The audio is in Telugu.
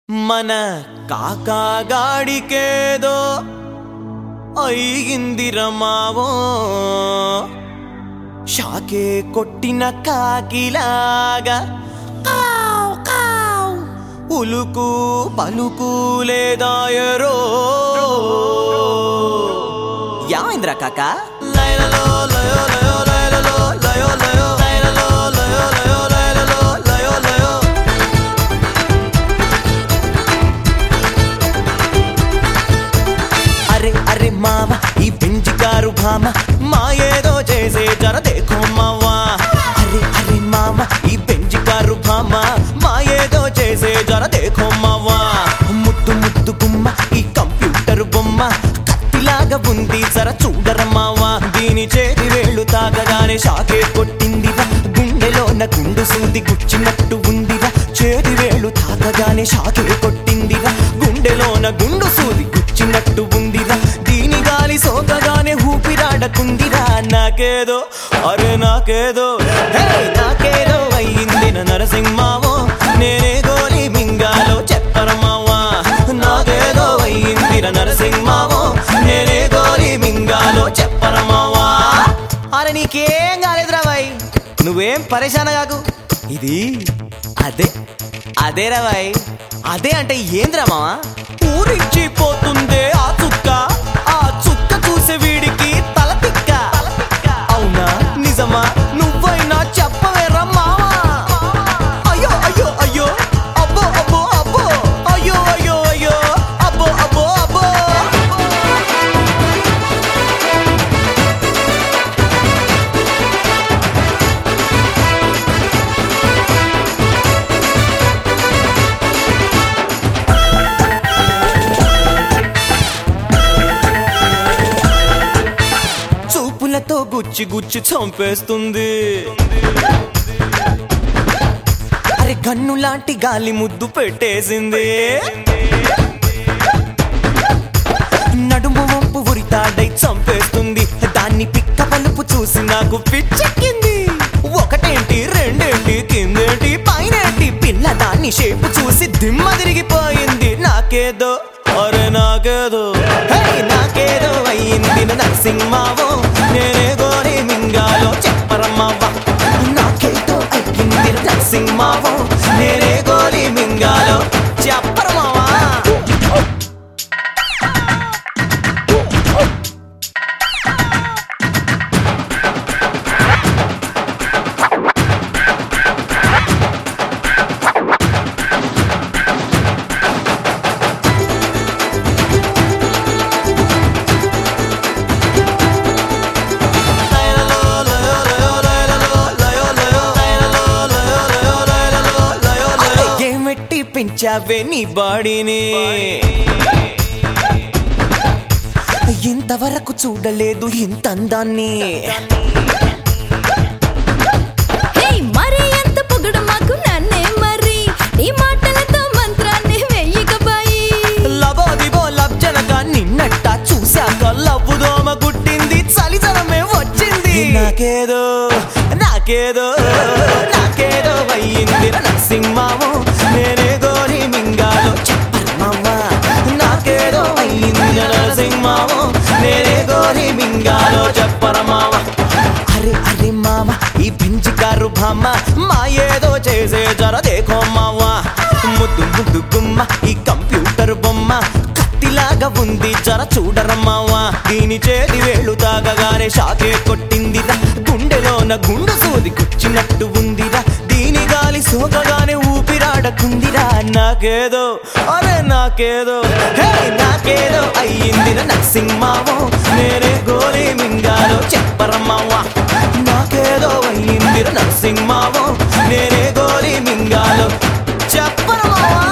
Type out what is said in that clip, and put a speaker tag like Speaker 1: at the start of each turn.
Speaker 1: మన కాకాగాడికేదో అయ్యిందిరమావో షాకే కొట్టిన కాకిలాగా కావ్ కావ్ ఉలుకు పలుకు లేదాయరో యామైందిరా కాక లయలలో లయో లయో లయలలో లయో లయో లయలలో లయో లయో లయలలో లయో లయో అరే అరే మావ ఈ పెంచి కారు భామ మా ఏదో చేసే జర దేఖో మావా అరే అరే మావ ఈ పెంచి కారు భామ మా ఏదో చేసే జర దేఖో మావా ముద్దు ముద్దు గుమ్మ ఈ కంప్యూటర్ బొమ్మ కత్తిలాగా ఉంది జర చూడర మావా దీని చేతి వేళ్ళు తాగగానే షాకే కొట్టిందిరా గుండెలోన గుండు సూది గుచ్చినట్టు ఉందిరా చేతి వేళ్ళు తాగగానే షాకే కొట్టిందిరా గుండెలోన గుండు సూది గుచ్చినట్టు ఉందిరా దీని గాలి సోకగానే ఊపిరాడకుందిరా నాకేదో అరే నాకేదో హే, నాకేదో అయ్యింది నా నరసింహావో నేనే గోలి మింగాలో చెప్పరమావా నాకేదో అయ్యింది నా నరసింహావో నేనే గోలి మింగాలో చెప్పరమావా అరే నీకేం కాలేదురా బాయ్ నువ్వేం పరేషాన కాకు ఇది అదే అదేరా బాయ్ అదే అంటే ఏంద్రా మావా ఊరిచ్చిపోతుందే ఆ చుక్క ఆ చుక్క చూసే వీడికి తల తిక్క అవునా నిజమా నువ్వైనా చెప్పవేరా మావా అయ్యో అయ్యో అయ్యో అబ్బో అబ్బో అబ్బో అయ్యో అయ్యో అయ్యో అబ్బో అబ్బో అబ్బో చూపులతో గుచ్చి గుచ్చి చంపేస్తుంది అరే గన్ను లాంటి గాలి ముద్దు పెట్టేసింది నడుము వంపు ఉరితాడై చంపేస్తుంది దాన్ని పిక్క పలుపు చూసి నాకు పిచ్చెక్కింది ఒకటేంటి రెండేంటి కిందేంటి పైనేంటి పిల్ల దాన్ని షేపు చూసి దిమ్మ తిరిగిపోయింది నాకేదో అరే నాకేదో హే, నాకేదో అయ్యింది నా నరసింహావో నేనే గోరి మింగాలో చెప్పరమ్మావా నాకేదో అయ్యింది నా నరసింహావో నేనే గోరి మింగాలో చెప్పరమ్మావా ఏమెట్టి పెంచావే నీ బాడీని ఇంతవరకు చూడలేదు ఇంత అందాన్ని
Speaker 2: హే మరి ఎంత పొగడు మాకు నన్నే మరి నీ మాటలతో మంత్రాన్ని వెయ్యకబాయి
Speaker 1: లబోదిబో లబ్జనక నిన్నట్ట చూశాక లవ్వు దోమ గుట్టింది చలితనమే వచ్చింది నాకేదో నాకేదో నాకేదో అయ్యింది నరసింహాము నేనే గోరి మింగాలో చెప్పమ్మా నాకేదో అయ్యింది నరసింహాము నేనే గోరి మింగాలో చెప్పరమావా అరే అరే మామ ఈ పించి కారు భామ మా ఏదో చేసే జర దేకో మావా ముద్దు ముద్దు గుమ్మ ఈ కంప్యూటర్ బొమ్మ కత్తిలాగా ఉంది జర చూడరమ్మావా దీని చేతి వేళ్ళు తాగగానే షాకే కొట్టిందిరా గుండెలోన గుండు సూది గుచ్చినట్టు ఉందిరా దీని గాలి సోకగానే ఊపిరాడకుందిరా నాకేదో అరే నాకేదో హే నాకేదో అయ్యింది నరసింహావో నేనే గోలి మింగాలో చెప్పరమ్మావా నాకేదో అయ్యింది నరసింహావో నేనే గోలి మింగాలో చెప్పరమ్మావా